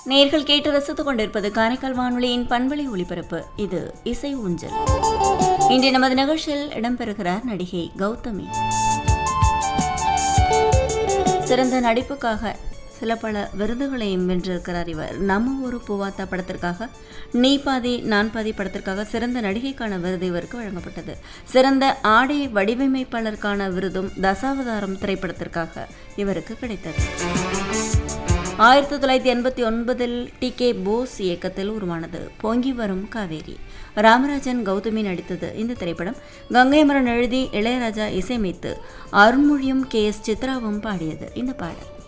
நேர்கள் கேட்டு ரசித்துக் கொண்டிருப்பது காரைக்கால் வானொலியின் பண்பலை ஒளிபரப்பு இது இசை ஊஞ்சல் இன்று நமது நிகழ்ச்சியில் இடம்பெறுகிறார் நடிகை கௌதமி சிறந்த நடிப்புக்காக சில பல விருதுகளையும் வென்றிருக்கிறார் இவர் நம்ம ஊரு பூவாத்தா படத்திற்காக நீ பாதி நான் பாதி படத்திற்காக சிறந்த நடிகைக்கான விருது இவருக்கு வழங்கப்பட்டது சிறந்த ஆடை வடிவமைப்பாளருக்கான விருதும் தசாவதாரம் திரைப்படத்திற்காக இவருக்கு கிடைத்தது ஆயிரத்தி தொள்ளாயிரத்தி எண்பத்தி ஒன்பதில் டி கே போஸ் இயக்கத்தில் உருவானது பொங்கி வரும் காவேரி ராமராஜன் கௌதமி நடித்தது இந்த திரைப்படம் கங்கை அமரன் எழுதி இளையராஜா இசையமைத்து அருண்மொழியும் கே எஸ் சித்ராவும் பாடியது இந்த பாடல்